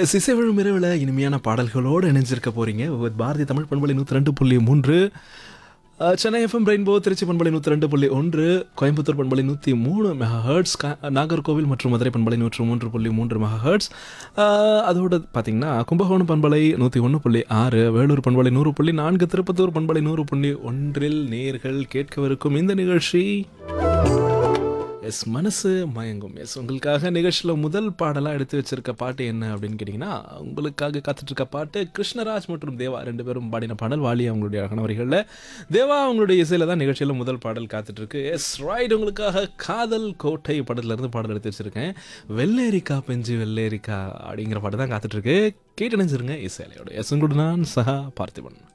சிசைவழும் இரவில் இனிமையான பாடல்களோடு இணைஞ்சிருக்க போறீங்க with பாரதி தமிழ் பண்பலை நூற்றி ரெண்டு புள்ளி மூன்று அஹ், சென்னை எஃப்எம் ரெயின்போ திருச்சி பண்பலை நூற்றி ரெண்டு புள்ளி ஒன்று கோயம்புத்தூர் பண்பலை நூற்றி மூணு மெகா ஹர்ட்ஸ் நாகர்கோவில் மற்றும் மதுரை பண்பலை நூற்று மூன்று புள்ளி மூன்று மெகா ஹர்ட்ஸ் அதோட பார்த்தீங்கன்னா கும்பகோணம் பண்பலை நூற்றி ஒன்று புள்ளி ஆறு வேலூர் பண்பலை நூறு புள்ளி நான்கு திருப்பத்தூர் பண்பலை நூறு புள்ளி ஒன்றில் நேர்கள் கேட்கவிருக்கும் இந்த நிகழ்ச்சி எஸ் மனசு மயங்கும் எஸ் உங்களுக்காக நிகழ்ச்சியில் முதல் பாடலாக எடுத்து வச்சிருக்க பாட்டு என்ன அப்படின்னு கேட்டிங்கன்னா உங்களுக்காக காத்துட்டு இருக்க பாட்டு கிருஷ்ணராஜ் மற்றும் தேவா ரெண்டு பேரும் பாடின பாடல் வாலி அவங்களுடைய கணவரிகளில் தேவா அவங்களுடைய இசையில் தான் நிகழ்ச்சியில் முதல் பாடல் காத்துட்டு இருக்கு எஸ் ரைட் உங்களுக்காக காதல் கோட்டை படத்துலேருந்து பாடல் எடுத்து வச்சிருக்கேன் வெள்ளேரிக்கா பெஞ்சு வெள்ளேரிக்கா அப்படிங்கிற பாட்டு தான் காத்துட்டு இருக்கு கேட்டு நினைச்சிருங்க இசையிலையோட எஸ் உங்களோட நான் சஹா பார்த்திபன்